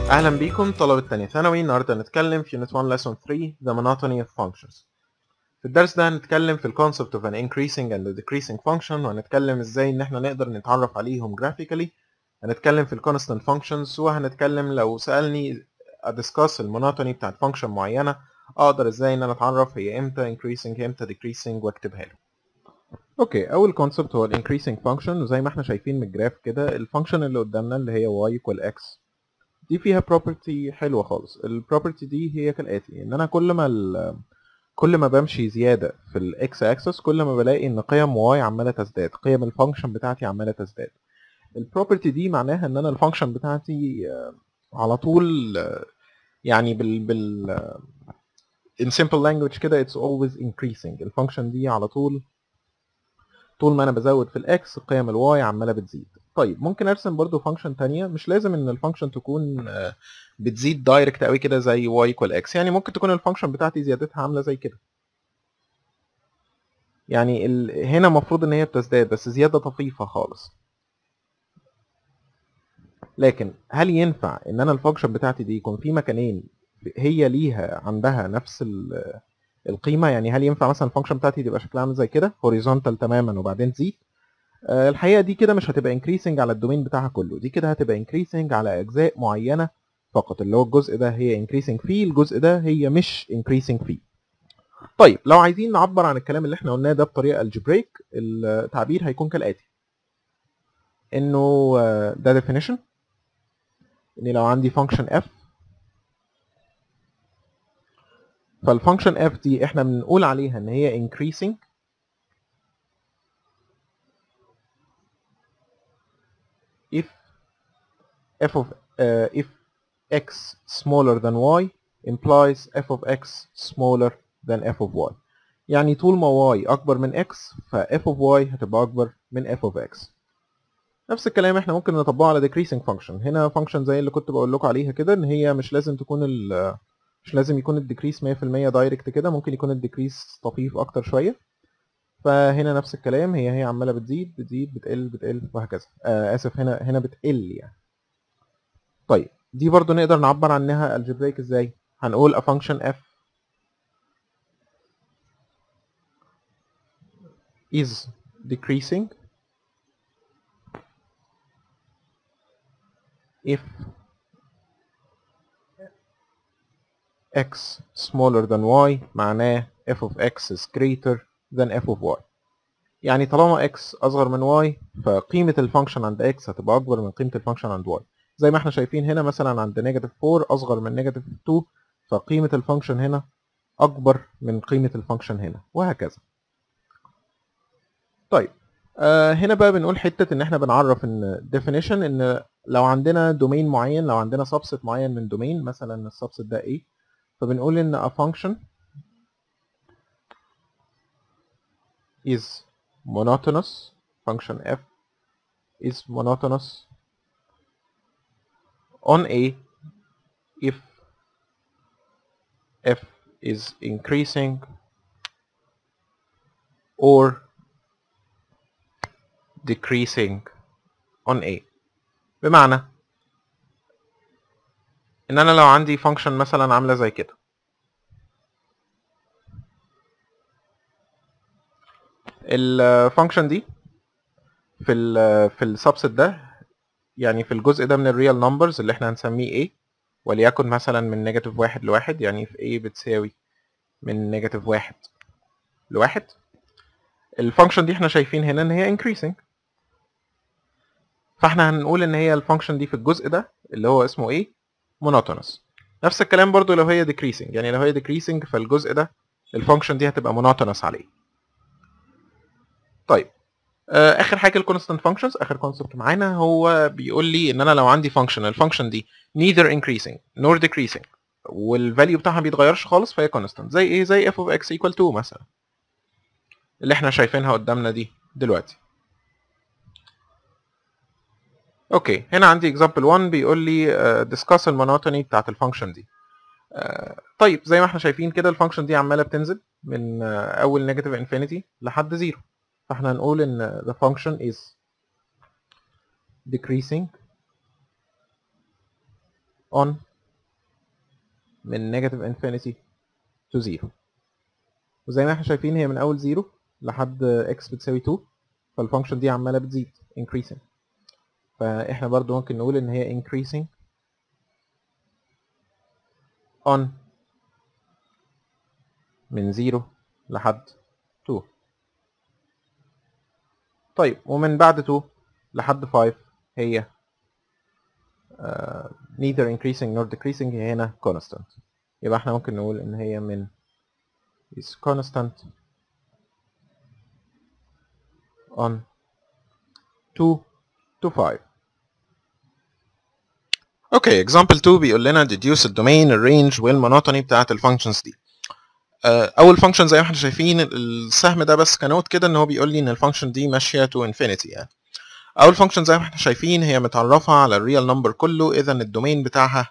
اهلا بيكم طلبة تانية ثانوي النهارده هنتكلم في Unit 1 Lesson 3 The Monotony of Functions في الدرس ده هنتكلم في ال concept of an increasing and a decreasing function وهنتكلم ازاي ان احنا نقدر نتعرف عليهم graphically هنتكلم في ال constant functions وهنتكلم لو سألني discuss المونوتوني بتاعت function معينة اقدر ازاي ان انا اتعرف هي امتى increasing امتى decreasing واكتبها له اوكي اول كونسبت هو ال increasing function وزي ما احنا شايفين من الجراف كده الفانكشن اللي قدامنا اللي هي y equal x دي فيها property حلوة خالص ال property دي هي كالآتي ان انا كل ما ال كل ما بمشي زيادة في ال x axis كل ما بلاقي ان قيم y عمالة تزداد قيم الفانكشن بتاعتي عمالة تزداد ال property دي معناها ان انا الفانكشن بتاعتي آه، على طول آه، يعني بال بال آه، in simple language كده it's always increasing الفانكشن دي على طول طول ما انا بزود في الاكس قيم الواي عماله بتزيد طيب ممكن ارسم برضو فانكشن تانية مش لازم ان الفانكشن تكون آه، بتزيد دايركت قوي كده زي y equal x يعني ممكن تكون الفانكشن بتاعتي زيادتها عامله زي كده يعني ال... هنا المفروض ان هي بتزداد بس زياده طفيفه خالص لكن هل ينفع ان انا الفانكشن بتاعتي دي يكون في مكانين هي ليها عندها نفس ال... القيمه يعني هل ينفع مثلا الفانكشن بتاعتي تبقى شكلها عامل زي كده هوريزونتال تماما وبعدين تزيد آه، الحقيقه دي كده مش هتبقى increasing على الدومين بتاعها كله دي كده هتبقى increasing على اجزاء معينه فقط اللي هو الجزء ده هي increasing فيه الجزء ده هي مش increasing فيه طيب لو عايزين نعبر عن الكلام اللي احنا قلناه ده بطريقه الجبريك التعبير هيكون كالاتي انه آه، ده definition ان لو عندي function f فالفانكشن f دي احنا بنقول عليها ان هي increasing if f of uh, if x smaller than y implies f of x smaller than f of y يعني طول ما y اكبر من x ف f of y هتبقى اكبر من f of x نفس الكلام احنا ممكن نطبقه على decreasing function هنا function زي اللي كنت بقول لكم عليها كده ان هي مش لازم تكون ال مش لازم يكون الديكريس 100% دايركت كده ممكن يكون الديكريس طفيف اكتر شويه فهنا نفس الكلام هي هي عماله بتزيد بتزيد بتقل بتقل وهكذا آه اسف هنا هنا بتقل يعني طيب دي برضو نقدر نعبر عنها الجبريك ازاي هنقول a function f is decreasing if x smaller than y معناه f of x is greater than f of y يعني طالما x اصغر من y فقيمة الفانكشن عند x هتبقى اكبر من قيمة الفانكشن عند y زي ما احنا شايفين هنا مثلا عند نيجاتيف 4 اصغر من نيجاتيف 2 فقيمة الفانكشن هنا اكبر من قيمة الفانكشن هنا وهكذا طيب آه هنا بقى بنقول حتة ان احنا بنعرف ان definition ان لو عندنا دومين معين لو عندنا subset معين من دومين مثلا السبست ده ايه فبنقول ان a function is monotonous function f is monotonous on a if f is increasing or decreasing on a بمعنى ان انا لو عندي function مثلا عامله زي كده الفانكشن دي في ال في السبست ده يعني في الجزء ده من الريال نمبرز اللي احنا هنسميه a وليكن مثلا من نيجاتيف واحد لواحد يعني في a بتساوي من نيجاتيف واحد لواحد الفانكشن دي احنا شايفين هنا ان هي increasing فاحنا هنقول ان هي الفانكشن دي في الجزء ده اللي هو اسمه ايه monotonous نفس الكلام برضو لو هي decreasing يعني لو هي decreasing فالجزء ده الفانكشن دي هتبقى monotonous عليه طيب آه، اخر حاجه الكونستانت فانكشنز اخر كونسبت معانا هو بيقول لي ان انا لو عندي فانكشن الفانكشن دي neither increasing nor decreasing والفاليو بتاعها ما بيتغيرش خالص فهي كونستانت زي ايه زي f of x equal 2 مثلا اللي احنا شايفينها قدامنا دي دلوقتي اوكي هنا عندي example 1 بيقول لي uh, discuss المونوتوني بتاعت الفانكشن دي uh, طيب زي ما احنا شايفين كده الفانكشن دي عماله بتنزل من uh, اول نيجاتيف انفينيتي لحد زيرو فاحنا هنقول ان the function is decreasing on من negative infinity to 0 وزي ما احنا شايفين هي من اول 0 لحد x بتساوي 2 فالفانكشن دي عماله بتزيد increasing فاحنا برضو ممكن نقول ان هي increasing on من 0 لحد 2 طيب ومن بعد 2 لحد 5 هي uh, neither increasing nor decreasing هي هنا constant يبقى احنا ممكن نقول ان هي من is constant on 2 to 5 اوكي example 2 بيقول لنا deduce الدومين الرينج والمونوتوني بتاعت الفانكشنز دي اول فانكشن زي ما احنا شايفين السهم ده بس كنوت كده ان هو بيقول لي ان الفانكشن دي ماشيه تو انفينيتي يعني اول فانكشن زي ما احنا شايفين هي متعرفه على الريال نمبر كله اذا الدومين بتاعها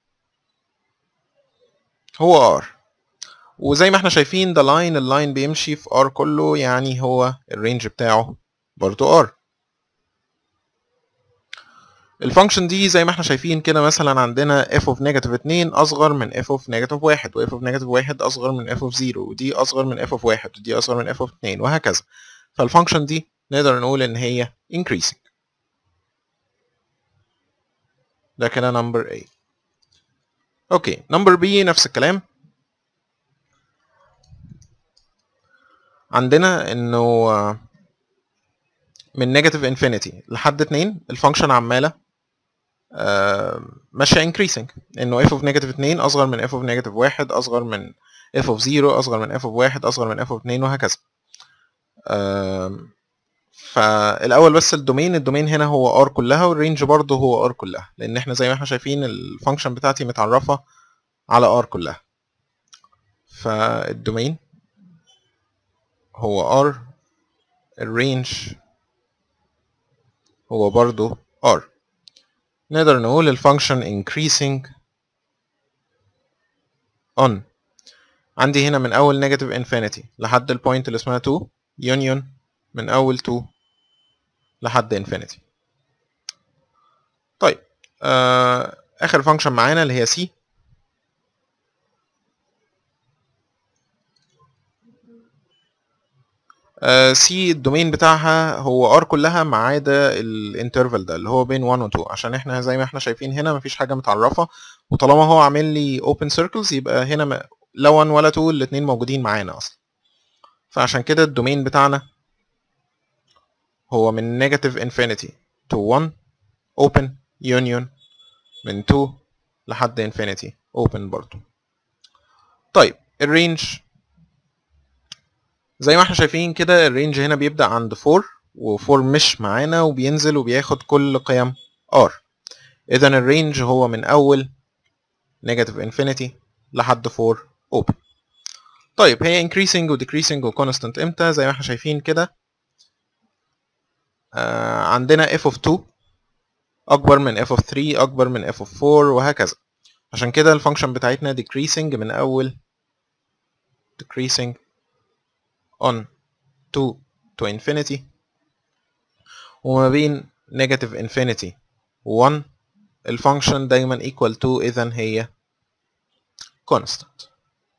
هو r وزي ما احنا شايفين ده لاين اللاين بيمشي في r كله يعني هو الرينج بتاعه برضو r الفانكشن دي زي ما احنا شايفين كده مثلا عندنا f of negative 2 اصغر من f of negative 1 و f of negative 1 اصغر من f of 0 ودي اصغر من f of 1 ودي اصغر من f of 2 وهكذا فالفانكشن دي نقدر نقول ان هي increasing ده كده نمبر A اوكي نمبر B نفس الكلام عندنا انه من نيجاتيف انفينيتي لحد 2 الفانكشن عماله ماشيه increasing انه f of negative 2 اصغر من f of negative 1 اصغر من f of 0 اصغر من f of 1 اصغر من f of 2 وهكذا فالاول بس الدومين الدومين هنا هو r كلها والرينج برضه هو r كلها لان احنا زي ما احنا شايفين الفانكشن بتاعتي متعرفه على r كلها فالدومين هو r الرينج هو برضه r نقدر نقول الفانكشن increasing on عندي هنا من اول negative infinity لحد البوينت اللي اسمها 2 union من اول 2 لحد infinity طيب آه اخر فانكشن معانا اللي هي c سي الدومين بتاعها هو ار كلها ما عدا الانترفال ده اللي هو بين 1 و 2 عشان احنا زي ما احنا شايفين هنا مفيش حاجه متعرفه وطالما هو عامل لي اوبن سيركلز يبقى هنا ما لا 1 ولا 2 الاثنين موجودين معانا اصلا فعشان كده الدومين بتاعنا هو من نيجاتيف انفينيتي to 1 open union من 2 لحد انفينيتي open برضو طيب الرينج زي ما احنا شايفين كده الرينج هنا بيبدأ عند 4 و4 مش معانا وبينزل وبياخد كل قيم r اذا الرينج هو من اول نيجاتيف انفينيتي لحد 4 open طيب هي increasing و decreasing و constant امتى زي ما احنا شايفين كده آه عندنا f of 2 اكبر من f of 3 اكبر من f of 4 وهكذا عشان كده الفانكشن بتاعتنا decreasing من اول decreasing on 2 to infinity وما بين negative infinity 1 الفانكشن دايما equal to اذا هي constant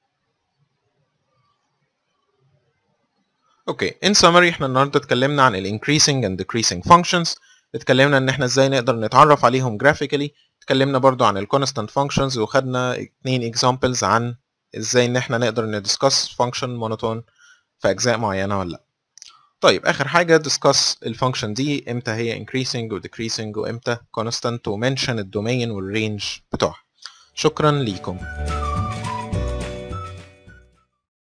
اوكي in summary احنا النهارده اتكلمنا عن ال increasing and decreasing functions اتكلمنا ان احنا ازاي نقدر نتعرف عليهم graphically اتكلمنا برضو عن ال constant functions وخدنا اتنين examples عن ازاي ان احنا نقدر ندسكس function monotone في اجزاء معينه ولا لا طيب اخر حاجه discuss الفانكشن دي امتى هي increasing و decreasing وامتى constant ومنشن الدومين والرينج بتوعها شكرا ليكم